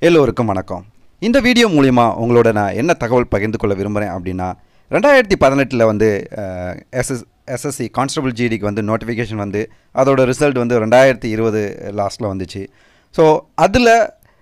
எல்லோருக்கும் வணக்கம் இந்த வீடியோ மூலிமா உங்களோட நான் என்ன தகவல் பகிர்ந்து கொள்ள விரும்புகிறேன் அப்படின்னா ரெண்டாயிரத்தி பதினெட்டில் வந்து எஸ்எஸ் எஸ்எஸ்சி கான்ஸ்டபிள் ஜிடிக்கு வந்து நோட்டிஃபிகேஷன் வந்து அதோட ரிசல்ட் வந்து ரெண்டாயிரத்தி இருபது லாஸ்ட்டில் வந்துச்சு ஸோ அதில்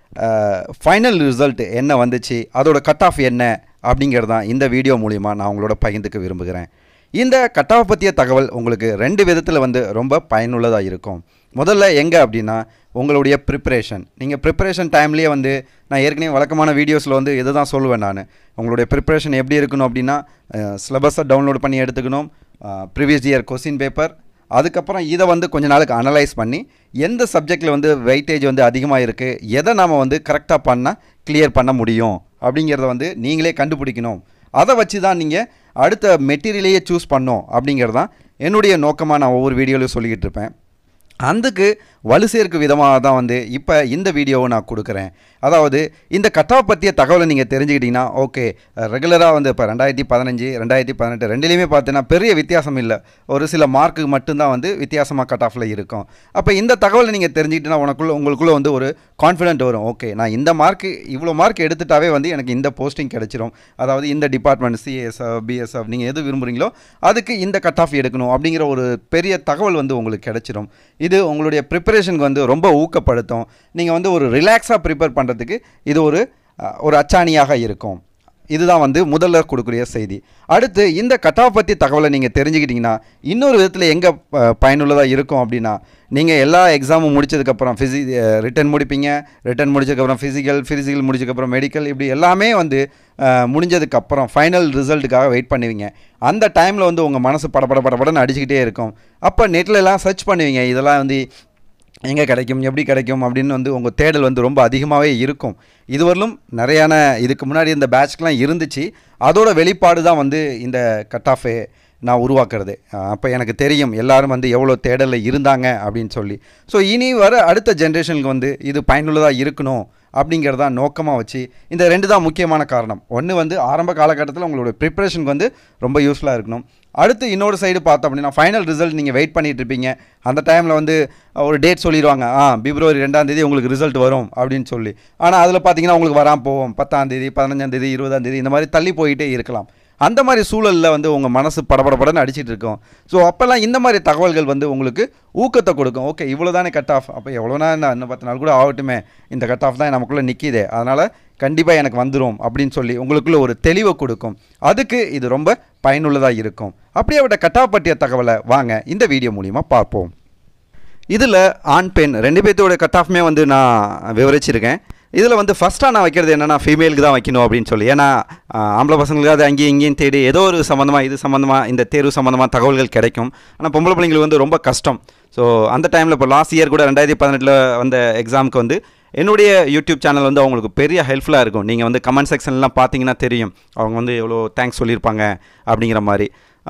ஃபைனல் ரிசல்ட் என்ன வந்துச்சு அதோட கட் ஆஃப் என்ன அப்படிங்கிறது தான் இந்த வீடியோ மூலிமா நான் உங்களோட பகிர்ந்துக்க விரும்புகிறேன் இந்த கட் ஆஃப் பற்றிய தகவல் உங்களுக்கு ரெண்டு விதத்தில் வந்து ரொம்ப பயனுள்ளதாக இருக்கும் முதல்ல எங்கே அப்படின்னா உங்களுடைய ப்ரிப்பரேஷன் நீங்கள் ப்ரிப்பரேஷன் டைம்லேயே வந்து நான் ஏற்கனவே வழக்கமான வீடியோஸில் வந்து இதை தான் சொல்லுவேன் நான் உங்களுடைய ப்ரிப்பரேஷன் எப்படி இருக்கணும் அப்படின்னா சிலபஸை டவுன்லோட் பண்ணி எடுத்துக்கணும் ப்ரீவியஸ் இயர் கொஸ்டின் பேப்பர் அதுக்கப்புறம் இதை வந்து கொஞ்ச நாளுக்கு அனலைஸ் பண்ணி எந்த சப்ஜெக்டில் வந்து வெயிட்டேஜ் வந்து அதிகமாக இருக்குது எதை நாம் வந்து கரெக்டாக பண்ணால் கிளியர் பண்ண முடியும் அப்படிங்கிறத வந்து நீங்களே கண்டுபிடிக்கணும் அதை வச்சு தான் நீங்கள் அடுத்த மெட்டீரியலையே சூஸ் பண்ணோம் அப்படிங்கிறது தான் என்னுடைய நோக்கமாக நான் ஒவ்வொரு வீடியோலையும் சொல்லிக்கிட்டு இருப்பேன் அதுக்கு வலு சேர்க்கும் விதமாக தான் வந்து இப்போ இந்த வீடியோவை நான் கொடுக்குறேன் அதாவது இந்த கட்டாவை பற்றிய தகவலை நீங்கள் தெரிஞ்சுக்கிட்டிங்கன்னா ஓகே ரெகுலராக வந்து இப்போ ரெண்டாயிரத்தி பதினஞ்சு ரெண்டாயிரத்தி பதினெட்டு ரெண்டுலேயுமே பார்த்தீங்கன்னா பெரிய வித்தியாசம் இல்லை ஒரு சில மார்க்கு மட்டும்தான் வந்து வித்தியாசமாக கட் ஆஃபில் இருக்கும் அப்போ இந்த தகவலை நீங்கள் தெரிஞ்சுக்கிட்டீங்கன்னா உனக்குள்ள உங்களுக்குள்ளே வந்து ஒரு கான்ஃபிடென்ட் வரும் ஓகே நான் இந்த மார்க்கு இவ்வளோ மார்க் எடுத்துட்டாவே வந்து எனக்கு இந்த போஸ்டிங் கிடைச்சிரும் அதாவது இந்த டிபார்ட்மெண்ட் சிஎஸ்எஃப் பிஎஸ்எஃப் நீங்கள் எது விரும்புகிறீங்களோ அதுக்கு இந்த கட் ஆஃப் எடுக்கணும் அப்படிங்கிற ஒரு பெரிய தகவல் வந்து உங்களுக்கு கிடைச்சிரும் இது உங்களுடைய ப்ரிப்பரேஷனுக்கு வந்து ரொம்ப ஊக்கப்படுத்தும் நீங்கள் வந்து ஒரு ரிலாக்ஸாக ப்ரிப்பேர் பண்ணுறதுக்கு இது ஒரு அஹ், ஒரு அச்சாணியாக இருக்கும் இதுதான் வந்து முதல்ல கொடுக்குற செய்தி அடுத்து இந்த கட்டாவை பற்றி தகவலை நீங்கள் தெரிஞ்சுக்கிட்டிங்கன்னா இன்னொரு விதத்தில் எங்கே பயனுள்ளதாக இருக்கும் அப்படின்னா நீங்கள் எல்லா எக்ஸாமும் முடிச்சதுக்கப்புறம் ஃபிசி ரிட்டன் முடிப்பீங்க ரிட்டன் முடிச்சதுக்கப்புறம் ஃபிசிக்கல் ஃபிசிக்கல் முடிச்சதுக்கப்புறம் மெடிக்கல் இப்படி எல்லாமே வந்து அஹ், முடிஞ்சதுக்கப்புறம் ஃபைனல் ரிசல்ட்டுக்காக வெயிட் பண்ணுவீங்க அந்த டைமில் வந்து உங்கள் மனசு படபட படபடன்னு அடிச்சுக்கிட்டே இருக்கும் அப்போ நெட்டில் எல்லாம் சர்ச் பண்ணுவீங்க இதெல்லாம் வந்து எங்கே கிடைக்கும் எப்படி கிடைக்கும் அப்படின்னு வந்து உங்கள் தேடல் வந்து ரொம்ப அதிகமாகவே இருக்கும் இதுவரையிலும் நிறையான இதுக்கு முன்னாடி இந்த பேட்ச்க்கெலாம் இருந்துச்சு அதோட வெளிப்பாடு தான் வந்து இந்த கட் ஆஃபே நான் உருவாக்குறது அப்போ எனக்கு தெரியும் எல்லாரும் வந்து எவ்வளோ தேடலில் இருந்தாங்க அப்படின்னு சொல்லி ஸோ இனி வர அடுத்த ஜென்ரேஷனுக்கு வந்து இது பயனுள்ளதாக இருக்கணும் அப்படிங்கிறதா நோக்கமாக வச்சு இந்த ரெண்டு தான் முக்கியமான காரணம் ஒன்று வந்து ஆரம்ப காலகட்டத்தில் உங்களோட ப்ரிப்பரேஷனுக்கு வந்து ரொம்ப யூஸ்ஃபுல்லாக இருக்கணும் அடுத்து இன்னொரு சைடு பார்த்தோம் அப்படின்னா ஃபைனல் ரிசல்ட் நீங்கள் வெயிட் பண்ணிட்டு இருப்பீங்க அந்த டைமில் வந்து ஒரு டேட் சொல்லிடுவாங்க ஆ பிப்ரவரி ரெண்டாம் தேதி உங்களுக்கு ரிசல்ட் வரும் அப்படின்னு சொல்லி ஆனால் அதில் பார்த்தீங்கன்னா உங்களுக்கு வராமல் போவோம் பத்தாம் தேதி பதினஞ்சாம் தேதி இருபதாம் தேதி இந்த மாதிரி தள்ளி போயிட்டே இருக்கலாம் அந்த மாதிரி சூழலில் வந்து உங்கள் மனசு படபடபடன்னு அடிச்சிட்டு இருக்கும் ஸோ அப்போல்லாம் இந்த மாதிரி தகவல்கள் வந்து உங்களுக்கு ஊக்கத்தை கொடுக்கும் ஓகே இவ்வளோ தானே கட் ஆஃப் அப்போ எவ்வளோனா என்ன இன்னும் பத்து நாள் கூட ஆகட்டுமே இந்த கட் ஆஃப் தான் நமக்குள்ளே நிற்கிதே அதனால் கண்டிப்பாக எனக்கு வந்துடும் அப்படின்னு சொல்லி உங்களுக்குள்ள ஒரு தெளிவை கொடுக்கும் அதுக்கு இது ரொம்ப பயனுள்ளதாக இருக்கும் அப்படியேப்பட்ட கட் ஆஃப் பற்றிய தகவலை வாங்க இந்த வீடியோ மூலிமா பார்ப்போம் இதில் ஆண் பெண் ரெண்டு பேர்த்தோட கட் ஆஃப்மே வந்து நான் விவரிச்சிருக்கேன் இதில் வந்து ஃபஸ்ட்டாக நான் வைக்கிறது என்னென்னா ஃபீமேலுக்கு தான் வைக்கணும் அப்படின்னு சொல்லி ஏன்னா ஆஹ், ஆம்பளை பசங்களுக்கு அது அங்கேயும் இங்கேயும் தேடி ஏதோ ஒரு சம்மந்தமாக இது சம்மந்தமாக இந்த தேர்வு சம்மந்தமாக தகவல்கள் கிடைக்கும் ஆனால் பொம்பளை பிள்ளைங்களுக்கு வந்து ரொம்ப கஷ்டம் ஸோ அந்த டைமில் இப்போ லாஸ்ட் இயர் கூட ரெண்டாயிரத்தி பதினெட்டில் வந்த எக்ஸாமுக்கு வந்து என்னுடைய யூடியூப் சேனல் வந்து அவங்களுக்கு பெரிய ஹெல்ப்ஃபுல்லாக இருக்கும் நீங்கள் வந்து கமெண்ட் செக்ஷன்லாம் பார்த்தீங்கன்னா தெரியும் அவங்க வந்து எவ்வளோ தேங்க்ஸ் சொல்லியிருப்பாங்க அப்படிங்கிற மாதிரி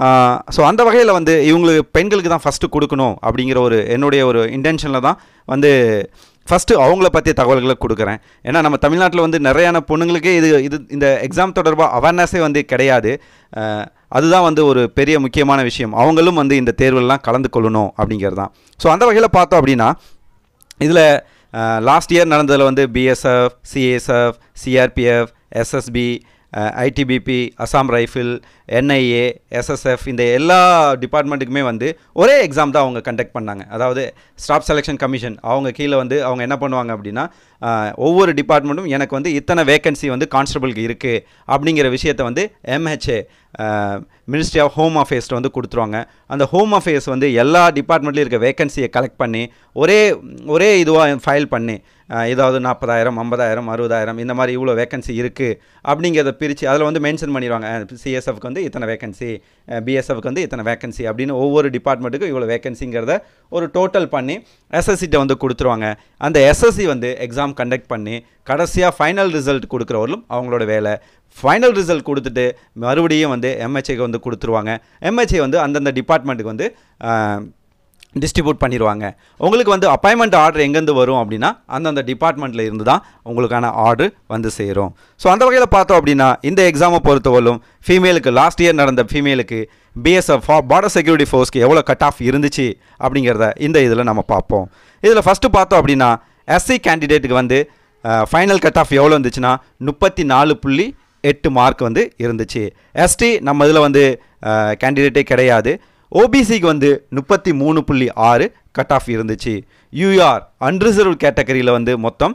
ஸோ அந்த வகையில் வந்து இவங்களுக்கு பெண்களுக்கு தான் ஃபஸ்ட்டு கொடுக்கணும் அப்படிங்கிற ஒரு என்னுடைய ஒரு இன்டென்ஷனில் தான் வந்து ஃபஸ்ட்டு அவங்கள பற்றிய தகவல்களை கொடுக்குறேன் ஏன்னா நம்ம தமிழ்நாட்டில் வந்து நிறையான பொண்ணுங்களுக்கே இது இது இந்த எக்ஸாம் தொடர்பாக அவேர்னஸே வந்து கிடையாது அஹ், அதுதான் வந்து ஒரு பெரிய முக்கியமான விஷயம் அவங்களும் வந்து இந்த தேர்வுலாம் கலந்து கொள்ளணும் அப்படிங்கிறது தான் ஸோ அந்த வகையில் பார்த்தோம் அப்படின்னா இதில் லாஸ்ட் இயர் நடந்ததில் வந்து BSF CSF CRPF SSB ITBP Assam rifle NIA SSF இந்த எல்லா டிபார்ட்மெண்ட்டுக்குமே வந்து ஒரே எக்ஸாம் தான் அவங்க கண்டக்ட் பண்ணாங்க அதாவது ஸ்டாஃப் செலெக்ஷன் கமிஷன் அவங்க கீழே வந்து அவங்க என்ன பண்ணுவாங்க அப்படின்னா அஹ், ஒவ்வொரு டிபார்ட்மெண்ட்டும் எனக்கு வந்து இத்தனை வேகன்சி வந்து கான்ஸ்டபிளுக்கு இருக்குது அப்படிங்கிற விஷயத்தை வந்து எம்ஹெச்ஏ மினிஸ்ட்ரி ஆஃப் ஹோம் அஃபேர்ஸ்ட்டு வந்து கொடுத்துருவாங்க அந்த ஹோம் அஃபேர்ஸ் வந்து எல்லா டிபார்ட்மெண்ட்லேயும் இருக்க வேகன்சியை கலெக்ட் பண்ணி ஒரே ஒரே இதுவாக ஃபைல் பண்ணி அஹ், ஏதாவது நாற்பதாயிரம் ஐம்பதாயிரம் அறுபதாயிரம் இந்த மாதிரி இவ்வளோ வேகன்சி இருக்குது அப்படிங்கிறத பிரித்து அதில் வந்து மென்ஷன் பண்ணிடுவாங்க சிஎஸ்எஃப்க்கு வந்து இத்தனை வேகன்சி பிஎஸ்எஃப்க்கு வந்து இத்தனை வேகன்சி அப்படின்னு ஒவ்வொரு டிபார்ட்மெண்ட்டுக்கும் இவ்வளோ வேகன்சிங்கிறத ஒரு டோட்டல் பண்ணி எஸ்எஸ்சிட்ட வந்து கொடுத்துருவாங்க அந்த எஸ்எஸ்சி வந்து எக்ஸாம் கண்டக்ட் பண்ணி கடைசியாக ஃபைனல் ரிசல்ட் கொடுக்குறவர்களும் அவங்களோட வேலை ஃபைனல் ரிசல்ட் கொடுத்துட்டு மறுபடியும் வந்து எம்ஹெச்ஏக்கு வந்து கொடுத்துருவாங்க எம்ஹெச்ஏ வந்து அந்தந்த டிபார்ட்மெண்ட்டுக்கு வந்து டிஸ்ட்ரிபியூட் பண்ணிடுவாங்க உங்களுக்கு வந்து அப்பாயின்மெண்ட் ஆர்டர் எங்கேருந்து வரும் அப்படின்னா அந்தந்த டிபார்ட்மெண்ட்டில் இருந்து தான் உங்களுக்கான ஆர்டர் வந்து சேரும் ஸோ அந்த வகையில் பார்த்தோம் அப்படின்னா இந்த எக்ஸாமை பொறுத்தவரையிலும் ஃபீமேலுக்கு லாஸ்ட் இயர் நடந்த ஃபீமேலுக்கு பிஎஸ்எஃப் பார்டர் செக்யூரிட்டி ஃபோர்ஸ்க்கு எவ்வளோ கட் ஆஃப் இருந்துச்சு அப்படிங்கிறத இந்த இதில் நம்ம பார்ப்போம் இதில் ஃபஸ்ட்டு பார்த்தோம் அப்படின்னா எஸ்சி கேண்டிடேட்டுக்கு வந்து ஃபைனல் கட் ஆஃப் எவ்வளோ இருந்துச்சுன்னா முப்பத்தி நாலு புள்ளி எட்டு மார்க் வந்து இருந்துச்சு எஸ்டி நம்ம இதில் வந்து கேண்டிடேட்டே கிடையாது ஓபிசிக்கு வந்து முப்பத்தி மூணு புள்ளி ஆறு கட் ஆஃப் இருந்துச்சு யூஆர் அன்ரிசர்வ் கேட்டகரியில் வந்து மொத்தம்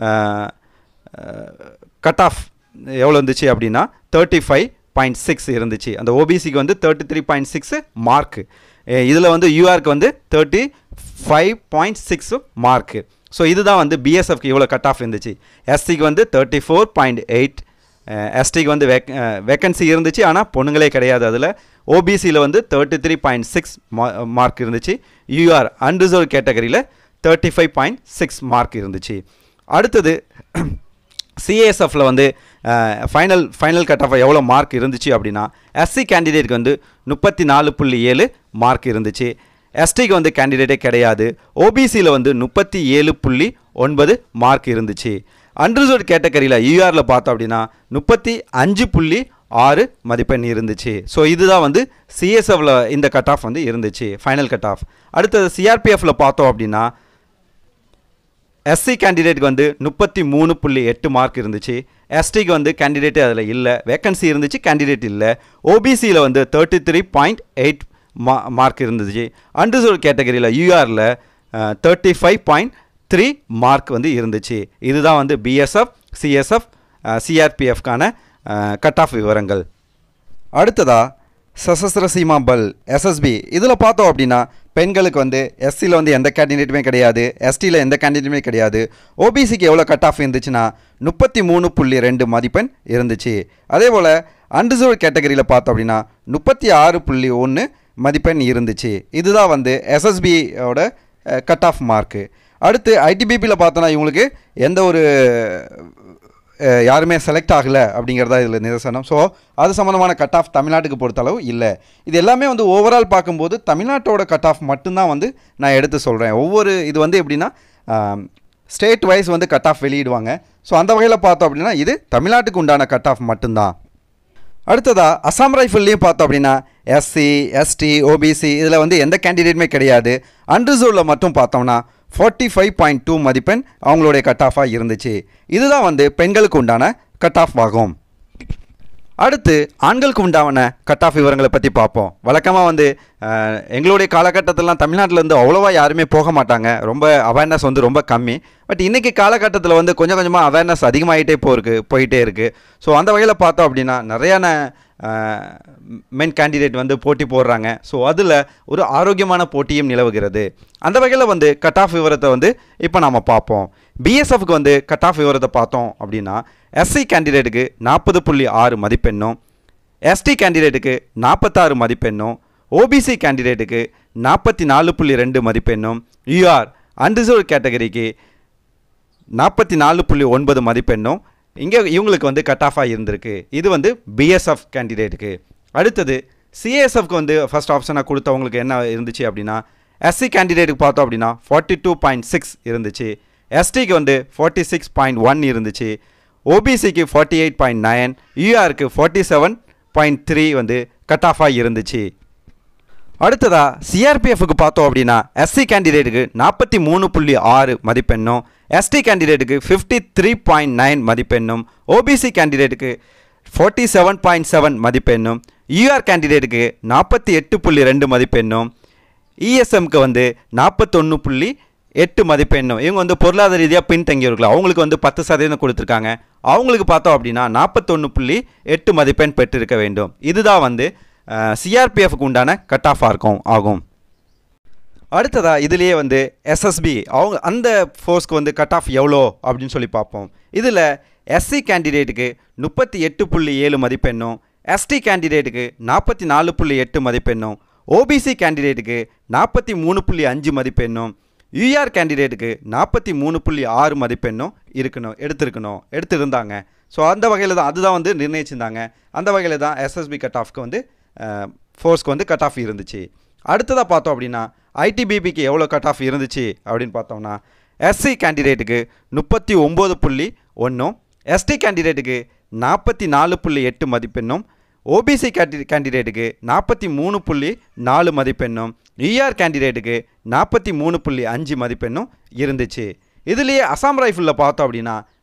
கட் ஆஃப் எவ்வளோ இருந்துச்சு அப்படின்னா தேர்ட்டி ஃபைவ் பாயிண்ட் சிக்ஸ் இருந்துச்சு அந்த ஓபிசிக்கு வந்து thirty three point six mark இதில் வந்து யூஆருக்கு வந்து thirty five point six mark so இதுதான் வந்து பிஎஸ்எஃப்க்கு இவ்வளோ கட் ஆஃப் இருந்துச்சு எஸ்சிக்கு வந்து தேர்ட்டி ஃபோர் பாயிண்ட் எயிட் எஸ்டிக்கு வந்து வேக் வேக்கன்சி இருந்துச்சு ஆனால் பொண்ணுங்களே கிடையாது அதில் ஓபிசியில் வந்து thirty three point six mark இருந்துச்சு யூஆர் அன்ரிசர்வ் கேட்டகரியில் thirty five point six mark இருந்துச்சு அடுத்தது சிஏஎஸ்எஃப்ல வந்து ஃபைனல் ஃபைனல் கட் ஆஃப் எவ்வளோ மார்க் இருந்துச்சு அப்படின்னா எஸ்சி கேண்டிடேட்க்கு வந்து முப்பத்தி நாலு புள்ளி ஏழு மார்க் இருந்துச்சு எஸ்டிக்கு வந்து கேண்டிடேட்டே கிடையாது ஓபிசியில் வந்து முப்பத்தி ஏழு புள்ளி ஒன்பது மார்க் இருந்துச்சு அன்ரிசர்வ் கேட்டகரியில் யூஆரில் பார்த்தோம் அப்படின்னா முப்பத்தி அஞ்சு புள்ளி ஆறு மதிப்பெண் இருந்துச்சு ஸோ இதுதான் வந்து சிஎஸ்எஃப்ல இந்த கட் ஆஃப் வந்து இருந்துச்சு ஃபைனல் கட் ஆஃப் அடுத்தது சிஆர்பிஎஃப்ல பார்த்தோம் அப்படின்னா எஸ்சி கேண்டிடேட்டுக்கு வந்து முப்பத்தி மூணு புள்ளி எட்டு மார்க் இருந்துச்சு எஸ்டிக்கு வந்து கேண்டிடேட் அதில் இல்லை வேக்கன்சி இருந்துச்சு கேண்டிடேட் இல்லை ஓபிசியில் வந்து தேர்ட்டி த்ரீ பாயிண்ட் எயிட் மா மார்க் இருந்துச்சு அன்ரிசர்வ் கேட்டகரியில் யூஆரில் thirty five point three mark வந்து இருந்துச்சு இதுதான் வந்து பிஎஸ்எஃப் சிஎஸ்எஃப் சிஆர்பிஎஃப்கான கட் ஆஃப் விவரங்கள் அடுத்ததா சசஸ்திர சீமா பல் எஸ்எஸ்பி இதில் பார்த்தோம் அப்படின்னா பெண்களுக்கு வந்து எஸ்சியில் வந்து எந்த கேண்டிடேட்டுமே கிடையாது எஸ்டியில் எந்த கேண்டிடேட்டுமே கிடையாது ஓபிசிக்கு எவ்வளோ கட் ஆஃப் இருந்துச்சுன்னா முப்பத்தி மூணு புள்ளி ரெண்டு மதிப்பெண் இருந்துச்சு அதே போல் அன்ரிசர்வ் கேட்டகரியில் பார்த்தோம் அப்படின்னா முப்பத்தி ஆறு புள்ளி ஒன்று மதிப்பெண் இருந்துச்சு இதுதான் வந்து எஸ்எஸ்பியோட கட் ஆஃப் மார்க்கு அடுத்து ஐடிபிபியில் பார்த்தோன்னா இவங்களுக்கு எந்த ஒரு அஹ், யாருமே செலக்ட் ஆகலை அப்படிங்கிறதா இதில் நிதர்சனம் ஸோ அது சம்மந்தமான கட் ஆஃப் தமிழ்நாட்டுக்கு பொறுத்தளவு இல்லை இது எல்லாமே வந்து ஓவரால் பார்க்கும்போது தமிழ்நாட்டோட கட் ஆஃப் மட்டும்தான் வந்து நான் எடுத்து சொல்கிறேன் ஒவ்வொரு இது வந்து எப்படின்னா ஸ்டேட் வைஸ் வந்து கட் ஆஃப் வெளியிடுவாங்க ஸோ அந்த வகையில் பார்த்தோம் அப்படின்னா இது தமிழ்நாட்டுக்கு உண்டான கட் ஆஃப் மட்டும்தான் அடுத்ததா அசாம் ரைஃபிள்லேயும் பார்த்தோம் அப்படின்னா எஸ்சி எஸ்டி ஓபிசி இதில் வந்து எந்த கேண்டிடேட்டுமே கிடையாது அன்ரிசர்வில் மட்டும் பார்த்தோம்னா ஃபார்ட்டி ஃபைவ் பாயிண்ட் டூ மதிப்பெண் அவங்களுடைய கட் ஆஃபாக இருந்துச்சு இதுதான் வந்து பெண்களுக்கு உண்டான கட் ஆஃப் ஆகும் அடுத்து ஆண்களுக்கு உண்டான கட் ஆஃப் விவரங்களை பற்றி பார்ப்போம் வழக்கமாக வந்து அஹ், எங்களுடைய காலகட்டத்திலலாம் தமிழ்நாட்டில் இருந்து அவ்வளோவா யாருமே போக மாட்டாங்க ரொம்ப அவேர்னஸ் வந்து ரொம்ப கம்மி பட் இன்றைக்கி காலகட்டத்தில் வந்து கொஞ்சம் கொஞ்சமாக அவேர்னஸ் அதிகமாகிட்டே போயிருக்கு போயிட்டே இருக்குது ஸோ அந்த வகையில் பார்த்தோம் அப்படின்னா நிறையான மென் கேண்டிடேட் வந்து போட்டி போடுறாங்க ஸோ அதில் ஒரு ஆரோக்கியமான போட்டியும் நிலவுகிறது அந்த வகையில் வந்து கட் ஆஃப் விவரத்தை வந்து இப்போ நாம் பார்ப்போம் பிஎஸ்எஃப்க்கு வந்து கட் ஆஃப் விவரத்தை பார்த்தோம் அப்படின்னா எஸ்சி கேண்டிடேட்டுக்கு நாற்பது புள்ளி ஆறு மதிப்பெண்ணும் எஸ்டி கேண்டிடேட்டுக்கு நாற்பத்தாறு மதிப்பெண்ணும் ஓபிசி கேண்டிடேட்டுக்கு நாற்பத்தி நாலு புள்ளி ரெண்டு மதிப்பெண்ணும் யூஆர் அன்ரிசர்வ் கேட்டகரிக்கு நாற்பத்தி நாலு புள்ளி ஒன்பது மதிப்பெண்ணும் இங்கே இவங்களுக்கு வந்து கட் ஆஃபாக இருந்திருக்கு இது வந்து பிஎஸ்எஃப் கேண்டிடேட்டுக்கு அடுத்தது சிஏஎஸ்எஃப்க்கு வந்து ஃபர்ஸ்ட் ஆப்ஷனாக கொடுத்தவங்களுக்கு என்ன இருந்துச்சு அப்படின்னா எஸ்சி கேண்டிடேட்டுக்கு பார்த்தோம் அப்படின்னா ஃபார்ட்டி டூ பாயிண்ட் சிக்ஸ் இருந்துச்சு எஸ்டிக்கு வந்து ஃபார்ட்டி சிக்ஸ் பாயிண்ட் ஒன் இருந்துச்சு ஓபிசிக்கு ஃபார்ட்டி எயிட் பாயிண்ட் நைன் யூஆருக்கு ஃபார்ட்டி செவன் பாயிண்ட் த்ரீ வந்து கட் ஆஃபாக இருந்துச்சு அடுத்ததா சிஆர்பிஎஃப்க்கு பார்த்தோம் அப்படின்னா எஸ்சி கேண்டிடேட்டுக்கு நாற்பத்தி மூணு புள்ளி ஆறு மதிப்பெண்ணும் எஸ்டி கேண்டிடேட்டுக்கு ஃபிஃப்டி த்ரீ பாயிண்ட் நைன் மதிப்பெண்ணும் ஓபிசி கேண்டிடேட்டுக்கு ஃபார்ட்டி செவன் பாயிண்ட் செவன் மதிப்பெண்ணும் யூஆர் கேண்டிடேட்டுக்கு நாற்பத்தி எட்டு புள்ளி ரெண்டு மதிப்பெண்ணும் இஎஸ்எம்க்கு வந்து நாற்பத்தொன்று புள்ளி எட்டு மதிப்பெண்ணும் இவங்க வந்து பொருளாதார ரீதியாக பின்தங்கியவர்கள் அவங்களுக்கு வந்து பத்து சதவீதம் கொடுத்துருக்காங்க அவங்களுக்கு பார்த்தோம் அப்படின்னா நாற்பத்தொன்று புள்ளி எட்டு மதிப்பெண் பெற்றிருக்க வேண்டும் இதுதான் வந்து சிஆர்பிஎஃப்க்கு உண்டான கட் ஆஃபாக இருக்கும் ஆகும் அடுத்ததா இதுலேயே வந்து எஸ்எஸ்பி அவங்க அந்த ஃபோர்ஸ்க்கு வந்து கட் ஆஃப் எவ்வளோ அப்படின்னு சொல்லி பார்ப்போம் இதில் எஸ்சி கேண்டிடேட்டுக்கு முப்பத்தி எட்டு புள்ளி ஏழு மதிப்பெண்ணும் எஸ்டி கேண்டிடேட்டுக்கு நாற்பத்தி நாலு புள்ளி எட்டு மதிப்பெண்ணும் ஓபிசி கேண்டிடேட்டுக்கு நாற்பத்தி மூணு புள்ளி அஞ்சு மதிப்பெண்ணும் யூஆர் கேண்டிடேட்டுக்கு நாற்பத்தி மூணு புள்ளி ஆறு மதிப்பெண்ணும் இருக்கணும் எடுத்திருக்கணும் எடுத்திருந்தாங்க ஸோ அந்த வகையில் தான் அதுதான் வந்து நிர்ணயிச்சிருந்தாங்க அந்த வகையில் தான் எஸ்எஸ்பி கட் ஆஃப்க்கு வந்து ஃபோர்ஸ்க்கு வந்து கட் ஆஃப் இருந்துச்சு அடுத்ததாக பார்த்தோம் அப்படின்னா ஐடிபிபிக்கு எவ்வளோ கட் ஆஃப் இருந்துச்சு அப்படின்னு பார்த்தோம்னா எஸ்சி கேண்டிடேட்டுக்கு முப்பத்தி ஒம்பது புள்ளி ஒன்றும் எஸ்டி கேண்டிடேட்டுக்கு நாற்பத்தி நாலு புள்ளி எட்டு மதிப்பெண்ணும் ஓபிசி கேண்டி கேண்டிடேட்டுக்கு நாற்பத்தி மூணு புள்ளி நாலு மதிப்பெண்ணும் ஈஆர் கேண்டிடேட்டுக்கு நாற்பத்தி மூணு புள்ளி அஞ்சு மதிப்பெண்ணும் இருந்துச்சு இதுலேயே அசாம் ரைஃபிளில் பார்த்தோம் அப்படின்னா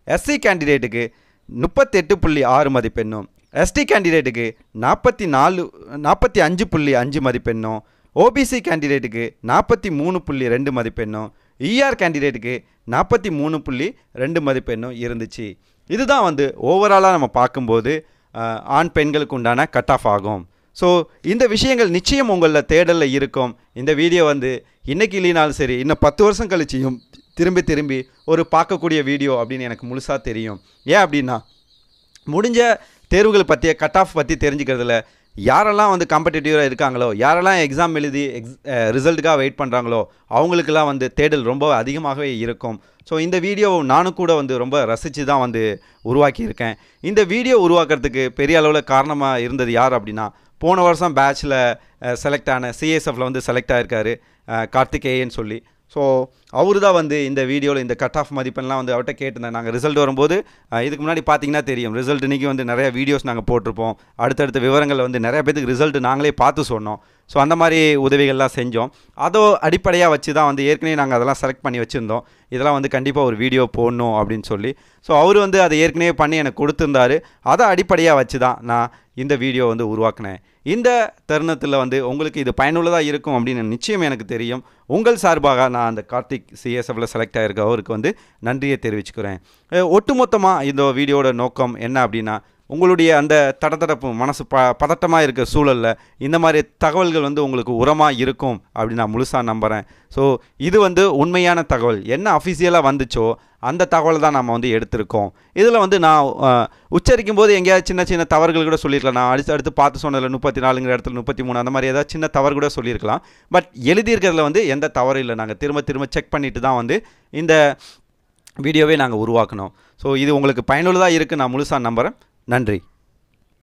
எஸ்சி கேண்டிடேட்டுக்கு முப்பத்தெட்டு புள்ளி ஆறு மதிப்பெண்ணும் எஸ்டி கேண்டிடேட்டுக்கு நாற்பத்தி நாலு நாற்பத்தி அஞ்சு புள்ளி அஞ்சு மதிப்பெண்ணும் ஓபிசி கேண்டிடேட்டுக்கு நாற்பத்தி மூணு புள்ளி ரெண்டு மதிப்பெண்ணும் இஆர் கேண்டிடேட்டுக்கு நாற்பத்தி மூணு புள்ளி ரெண்டு மதிப்பெண்ணும் இருந்துச்சு இதுதான் வந்து ஓவராலாக நம்ம பார்க்கும்போது அஹ், ஆண் பெண்களுக்கு உண்டான கட் ஆஃப் ஆகும் ஸோ இந்த விஷயங்கள் நிச்சயம் உங்களில் தேடலில் இருக்கும் இந்த வீடியோ வந்து இன்னைக்கு இல்லைனாலும் சரி இன்னும் பத்து வருஷம் கழிச்சியும் திரும்பி திரும்பி ஒரு பார்க்கக்கூடிய வீடியோ அப்படின்னு எனக்கு முழுசாக தெரியும் ஏன் அப்படின்னா முடிஞ்ச தேர்வுகள் பற்றிய கட் ஆஃப் பற்றி தெரிஞ்சுக்கிறதுல யாரெல்லாம் வந்து காம்படிட்டிவாக இருக்காங்களோ யாரெல்லாம் எக்ஸாம் எழுதி எக்ஸ் ரிசல்ட்டுக்காக வெயிட் பண்ணுறாங்களோ அவங்களுக்கெல்லாம் வந்து தேடல் ரொம்ப அதிகமாகவே இருக்கும் ஸோ இந்த வீடியோ நானும் கூட வந்து ரொம்ப ரசித்து தான் வந்து உருவாக்கியிருக்கேன் இந்த வீடியோ உருவாக்குறதுக்கு பெரிய அளவில் காரணமாக இருந்தது யார் அப்படின்னா போன வருஷம் பேட்ச்சில் செலக்ட் ஆன சிஎஸ்எஃப்ல வந்து செலக்ட் ஆகிருக்காரு கார்த்திகேயன் சொல்லி ஸோ அவரு தான் வந்து இந்த வீடியோவில் இந்த கட் ஆஃப் மதிப்பெண்லாம் வந்து அவர்கிட்ட கேட்டிருந்தேன் நாங்கள் ரிசல்ட் வரும்போது அஹ், இதுக்கு முன்னாடி பார்த்தீங்கன்னா தெரியும் ரிசல்ட் இன்றைக்கி வந்து நிறைய வீடியோஸ் நாங்கள் போட்டிருப்போம் அடுத்தடுத்த விவரங்கள் வந்து நிறைய பேத்துக்கு ரிசல்ட் நாங்களே பார்த்து சொன்னோம் ஸோ அந்த மாதிரி உதவிகள்லாம் செஞ்சோம் அதோ அடிப்படையாக வச்சு தான் வந்து ஏற்கனவே நாங்கள் அதெல்லாம் செலக்ட் பண்ணி வச்சுருந்தோம் இதெல்லாம் வந்து கண்டிப்பாக ஒரு வீடியோ போடணும் அப்படின்னு சொல்லி ஸோ அவர் வந்து அதை ஏற்கனவே பண்ணி எனக்கு கொடுத்துருந்தாரு அதை அடிப்படையாக வச்சு தான் நான் இந்த வீடியோ வந்து உருவாக்கினேன் இந்த தருணத்தில் வந்து உங்களுக்கு இது பயனுள்ளதாக இருக்கும் அப்படின்னு நிச்சயம் எனக்கு தெரியும் உங்கள் சார்பாக நான் அந்த கார்த்திக் சிஎஸ்எஃப்ல செலக்ட் ஆகிருக்க அவருக்கு வந்து நன்றியை தெரிவிச்சுக்கிறேன் அஹ் ஒட்டுமொத்தமாக இந்த வீடியோட நோக்கம் என்ன அப்படின்னா உங்களுடைய அந்த தடதடப்பு மனசு ப பதட்டமாக இருக்க சூழலில் இந்த மாதிரி தகவல்கள் வந்து உங்களுக்கு உரமாக இருக்கும் அப்படின்னு நான் முழுசாக நம்புகிறேன் ஸோ இது வந்து உண்மையான தகவல் என்ன அஃபிஷியலாக வந்துச்சோ அந்த தகவலை தான் நம்ம வந்து எடுத்திருக்கோம் இதில் வந்து நான் அஹ், உச்சரிக்கும் போது எங்கேயாவது சின்ன சின்ன தவறுகள் கூட சொல்லியிருக்கலாம் நான் அடுத்து அடுத்து பார்த்து சொன்னதில் முப்பத்தி நாலுங்கிற இடத்துல முப்பத்தி மூணு அந்த மாதிரி ஏதாவது சின்ன தவறு கூட சொல்லியிருக்கலாம் பட் எழுதியிருக்கிறதுல வந்து எந்த தவறும் இல்லை நாங்கள் திரும்ப திரும்ப செக் பண்ணிட்டு தான் வந்து இந்த வீடியோவே நாங்கள் உருவாக்கினோம் ஸோ இது உங்களுக்கு பயனுள்ளதாக இருக்குது நான் முழுசாக நம்புகிறேன் நன்றி